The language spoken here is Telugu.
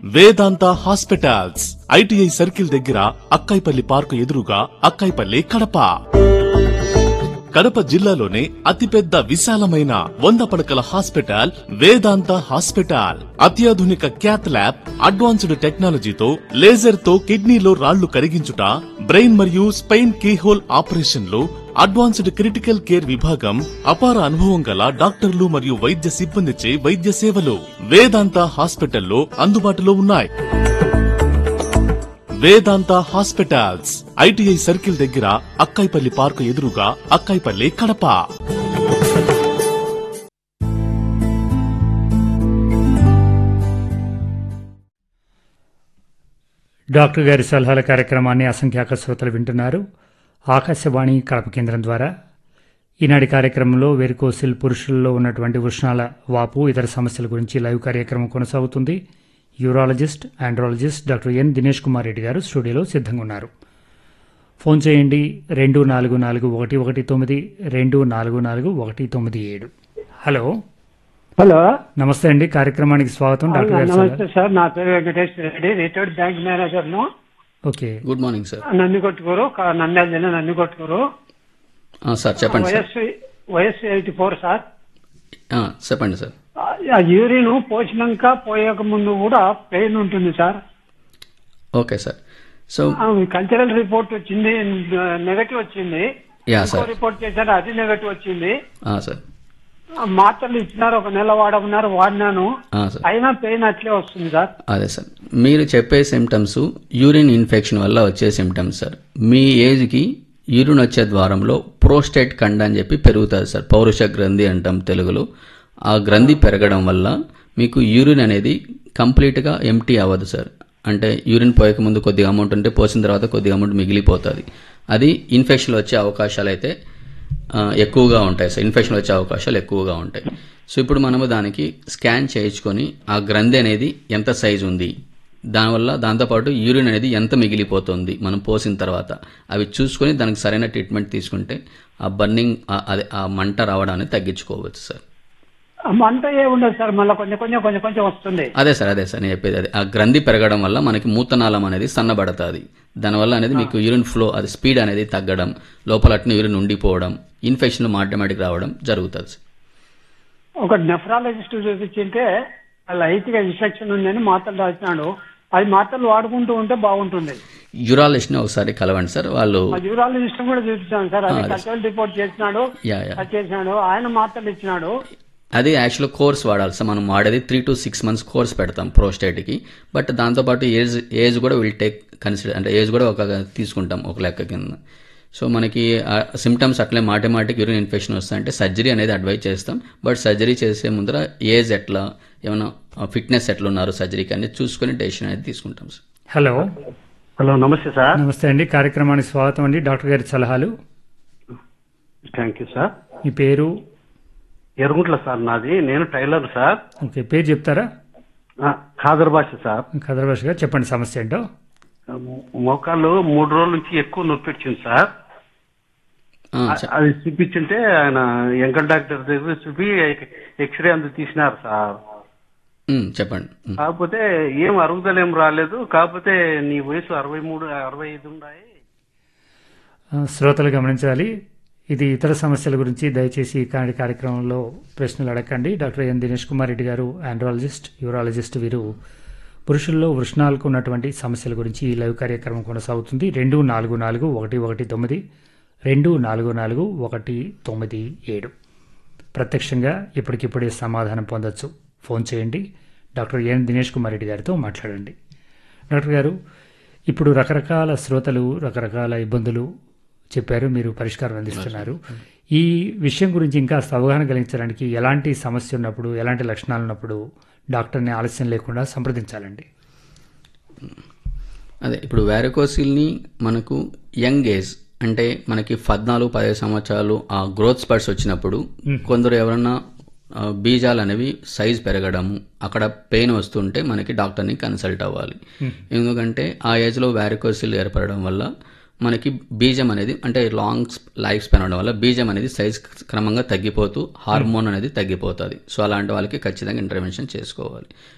వేదాంత హాస్పిటల్స్ ఐటీఐ సర్కిల్ దగ్గర అక్కాయిపల్లి పార్కు ఎదురుగా అక్కాయిపల్లి కడప కడప జిల్లాలోనే అతిపెద్ద విశాలమైన వంద పడకల హాస్పిటల్ వేదాంత హాస్పిటల్ అత్యాధునిక క్యాత్ ల్యాబ్ అడ్వాన్స్డ్ టెక్నాలజీతో లేజర్ తో కిడ్నీలో రాళ్లు కరిగించుట బ్రెయిన్ మరియు స్పైన్ కీహోల్ ఆపరేషన్లు అడ్వాన్స్డ్ క్రిటికల్ కేర్ విభాగం అపార అనుభవం గల డాక్టర్లు మరియు వైద్య సిబ్బందిచే వైద్య సేవలు వేదాంత హాస్పిటల్లో అందుబాటులో ఉన్నాయి వేదాంత హాస్పిటల్స్ ఐటీఐ సర్కిల్ దగ్గర అక్కాయిపల్లి పార్కు ఎదురుగా అక్కాయిపల్లి కడప డాక్టర్ గారి సలహాల కార్యక్రమాన్ని అసంఖ్యాక శ్రోతలు వింటున్నారు ఆకాశవాణి కడప కేంద్రం ద్వారా ఈనాటి కార్యక్రమంలో వెరికోసిల్ పురుషుల్లో ఉన్నటువంటి ఉష్ణాల వాపు ఇతర సమస్యల గురించి లైవ్ కార్యక్రమం కొనసాగుతుంది urologist andrologist doctor N Dinesh Kumar Reddy గారు స్టూడియోలో సిద్ధంగా ఉన్నారు ఫోన్ చేయండి రెండు నాలుగు నాలుగు ఒకటి ఒకటి తొమ్మిది రెండు నాలుగు నాలుగు ఒకటి తొమ్మిది ఏడు హలో హలో నమస్తే అండి కార్యక్రమానికి స్వాగతం డాక్టర్ గారి నమస్తే సలహా సార్ నా పేరు Venkatesh Reddy retired bank manager ను okay good morning sir Nandikotkur క- నంద్యాల జిల్లా నందికొట్టుకూరు ఆ, సార్ చెప్పండి సార్ వయస్సు వయస్సు ఎయిటీ ఫోర్ సార్ ఆ, చెప్పండి సార్ ఆ యూరిన్ పోసినాక పోయక ముందు కూడా పెయిన్ ఉంటుంది sir okay sir so cultural report వచ్చింది నెగటివ్ వచ్చింది యా ఇంకో సార్ రిపోర్ట్ చేశారు అది నెగటివ్ వచ్చింది ఆ, సార్ ఆ మాత్రలు ఇచ్చినారు ఒక నెల వాడమన్నారు వాడినాను ఆ, సార్ అయినా పెయిన్ అట్లే వస్తుంది సార్ అదే సార్ మీరు చెప్పే సిమ్టమ్స్ యూరిన్ ఇన్ఫెక్షన్ వల్ల వచ్చే సిమ్టమ్స్ సార్ మీ ఏజ్కి యూరిన్ వచ్చే ద్వారంలో ప్రోస్టేట్ కండ అని చెప్పి పెరుగుతుంది సార్ పౌరుష గ్రంథి అంటాం తెలుగులో ఆ గ్రంథి పెరగడం వల్ల మీకు యూరిన్ అనేది కంప్లీట్గా ఎంటీ అవ్వదు సార్ అంటే యూరిన్ పోయక ముందు కొద్దిగా అమౌంట్ ఉంటే పోసిన తర్వాత కొద్దిగా అమౌంట్ మిగిలిపోతుంది అది ఇన్ఫెక్షన్ వచ్చే అవకాశాలు అయితే ఆ, ఎక్కువగా ఉంటాయి సార్ ఇన్ఫెక్షన్ వచ్చే అవకాశాలు ఎక్కువగా ఉంటాయి సో ఇప్పుడు మనము దానికి స్కాన్ చేయించుకొని ఆ గ్రంథి అనేది ఎంత సైజు ఉంది దానివల్ల దాంతోపాటు యూరిన్ అనేది ఎంత మిగిలిపోతుంది మనం పోసిన తర్వాత అవి చూసుకొని దానికి సరైన ట్రీట్మెంట్ తీసుకుంటే ఆ బర్నింగ్ అదే ఆ మంట రావడం అనేది తగ్గించుకోవచ్చు సార్ ఆ మంట ఏ ఉండదు సార్ మళ్ళీ కొంచెం కొంచెం కొంచెం కొంచెం వస్తుంది అదే సార్ అదే సార్ నేను చెప్పేది అదే ఆ గ్రంథి పెరగడం వల్ల మనకి మూతనాళం అనేది సన్నబడుతుంది దానివల్ల అనేది మీకు యూరిన్ ఫ్లో అది స్పీడ్ అనేది తగ్గడం లోపల అట్నే యూరిన్ ఉండిపోవడం ఇన్ఫెక్షన్ ఆటోమేటిక్ రావడం జరుగుతుంది సార్ ఒక నెఫ్రాలజిస్ట్ చూపించింటే లైట్ గా ఇన్ఫెక్షన్ ఉందని మాత్రలు రాసినాడు అది మాత్రలు వాడుకుంటూ ఉంటే బాగుంటుంది యూరాలజిస్ట్ని ఒకసారి కలవండి సార్ వాళ్ళు ఆ యూరాలజిస్ట్ కూడా చూపించాను సార్ అది అదే. కల్చరల్ రిపోర్ట్ చేసినాడు యా యా అది చేసినాడు ఆయన మాత్రలు ఇచ్చినాడు అది యాక్చువల్ కోర్స్ వాడాలి సార్ మనం వాడేది three to six months course పెడతాం ప్రోస్టేట్కి బట్ దాంతోపాటు ఏజ్ ఏజ్ కూడా విల్ టేక్ కన్సిడర్ అంటే ఏజ్ కూడా ఒక తీసుకుంటాం ఒక లెక్క కింద సో మనకి సిమ్టమ్స్ అట్లే మాటి మాటికి యూరిన్ ఇన్ఫెక్షన్ వస్తాయంటే సర్జరీ అనేది అడ్వైజ్ చేస్తాం బట్ సర్జరీ చేసే ముందర ఏజ్ ఎట్లా ఏమైనా ఫిట్నెస్ ఎట్లా ఉన్నారు సర్జరీకి అనేది చూసుకొని డెసిషన్ అనేది తీసుకుంటాం సార్ హలో హలో నమస్తే సార్ నమస్తే అండి కార్యక్రమానికి స్వాగతం అండి డాక్టర్ గారి సలహాలు థ్యాంక్ యూ సార్ మీ పేరు ఎరుగుంట్ల సార్ నాది నేను టైలర్ సార్ ఓకే పేరు చెప్తారా ఖాదర్ భాష సార్ ఖదర్భాష్ గారు చెప్పండి సమస్య ఏంటో మోకాళ్ళు మూడు రోజుల నుంచి ఎక్కువ నొప్పి వచ్చింది సార్ ఆ, చె- అది చూపించుంటే ఆయన ఎంకల్ డాక్టర్ దగ్గర చూపి ఎక్స్రే అంత తీసినారు సార్ ఉమ్, చెప్పండి ఉమ్. కాకపోతే ఏం అరుగుదల ఏం రాలేదు కాకపోతే నీ వయసు అరవై మూడు అరవై ఐదు ఉన్నాయి ఆ, శ్రోతలు గమనించాలి ఇది ఇతర సమస్యల గురించి దయచేసి ఈ కార్య- కార్యక్రమంలో ప్రశ్నలు అడగండి డాక్టర్ ఎన్ దినేష్ కుమార్ రెడ్డి గారు ఆండ్రాలజిస్ట్ యూరాలజిస్ట్ వీరు పురుషుల్లో వృషణాలకు ఉన్నటువంటి సమస్యల గురించి ఈ లైవ్ కార్యక్రమం కొనసాగుతుంది రెండు నాలుగు నాలుగు ఒకటి ఒకటి తొమ్మిది రెండు నాలుగు నాలుగు ఒకటి తొమ్మిది ఏడు ప్రత్యక్షంగా ఇప్పటికిప్పుడే సమాధానం పొందొచ్చు ఫోన్ చేయండి డాక్టర్ ఎన్ దినేష్ కుమార్ రెడ్డి గారితో మాట్లాడండి డాక్టర్ గారు ఇప్పుడు రకరకాల శ్రోతలు రకరకాల ఇబ్బందులు చెప్పారు మీరు పరిష్కారం అందిస్తున్నారు ఈ విషయం గురించి ఇంకా అవగాహన కలిగించడానికి ఎలాంటి సమస్య ఉన్నప్పుడు ఎలాంటి లక్షణాలు ఉన్నప్పుడు డాక్టర్ని ఆలస్యం లేకుండా సంప్రదించాలండి అదే ఇప్పుడు వ్యారకోసిల్ని మనకు యంగ్ ఏజ్ అంటే మనకి పద్నాలుగు పదిహేను సంవత్సరాలు ఆ గ్రోత్ స్పర్ట్స్ వచ్చినప్పుడు కొందరు ఎవరన్నా ఆ, బీజాలు అనేవి సైజ్ పెరగడము అక్కడ పెయిన్ వస్తుంటే మనకి డాక్టర్ని కన్సల్ట్ అవ్వాలి ఎందుకంటే ఆ ఏజ్లో వ్యారికోసిల్ ఏర్పడడం వల్ల మనకి బీజం అనేది అంటే లాంగ్ లైఫ్ స్పాన్ అవడం వల్ల బీజం అనేది సైజ్ క్రమంగా తగ్గిపోతూ హార్మోన్ అనేది తగ్గిపోతుంది సో అలాంటి వాళ్ళకి ఖచ్చితంగా ఇంటర్వెన్షన్ చేసుకోవాలి